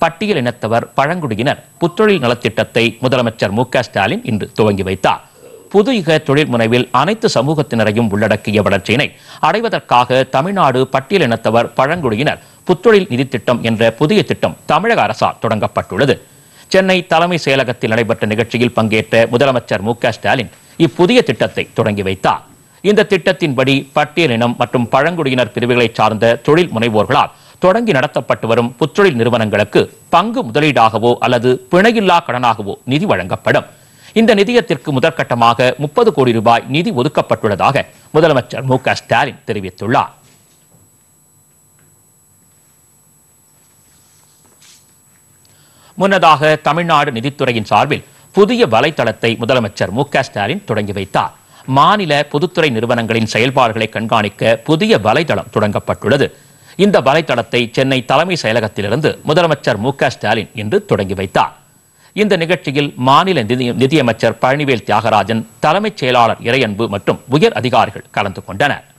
பட்டியல் இனத்தவர் பழங்குடியினர் புத்தொழில் நலத்திட்டத்தை முதலமைச்சர் மு க ஸ்டாலின் இன்று துவங்கி வைத்தார் புதுயுக தொழில் முனைவில் அனைத்து சமூகத்தினரையும் உள்ளடக்கிய வளர்ச்சியினை அடைவதற்காக தமிழ்நாடு பட்டியல் இனத்தவர் பழங்குடியினர் புத்தொழில் நிதி திட்டம் என்ற புதிய திட்டம் தமிழக அரசால் தொடங்கப்பட்டுள்ளது சென்னை தலைமை செயலகத்தில் நடைபெற்ற நிகழ்ச்சியில் பங்கேற்ற முதலமைச்சர் மு க ஸ்டாலின் இப்புதிய திட்டத்தை தொடங்கி வைத்தார் இந்த திட்டத்தின்படி பட்டியலினம் மற்றும் பழங்குடியினர் பிரிவுகளைச் சார்ந்த தொழில் முனைவோர்களால் தொடங்கி நடத்தப்பட்டு வரும் புத்தொழில் நிறுவனங்களுக்கு பங்கு முதலீடாகவோ அல்லது பிணையில்லா கடனாகவோ நிதி வழங்கப்படும் இந்த நிதியத்திற்கு முதற்கட்டமாக முப்பது கோடி ரூபாய் நிதி ஒதுக்கப்பட்டுள்ளதாக முதலமைச்சர் மு க ஸ்டாலின் தெரிவித்துள்ளார் முன்னதாக தமிழ்நாடு நிதித்துறையின் சார்பில் புதிய வலைத்தளத்தை முதலமைச்சர் மு க ஸ்டாலின் தொடங்கி வைத்தார் மாநில பொதுத்துறை நிறுவனங்களின் செயல்பாடுகளை கண்காணிக்க புதிய வலைதளம் தொடங்கப்பட்டுள்ளது இந்த வலைத்தளத்தை சென்னை தலைமை செயலகத்திலிருந்து முதலமைச்சர் மு க ஸ்டாலின் இன்று தொடங்கி வைத்தார் இந்த நிகழ்ச்சியில் மாநில நிதி நிதியமைச்சர் பழனிவேல் தியாகராஜன் தலைமைச் செயலாளர் இறையன்பு மற்றும் உயர் அதிகாரிகள் கலந்து கொண்டனர்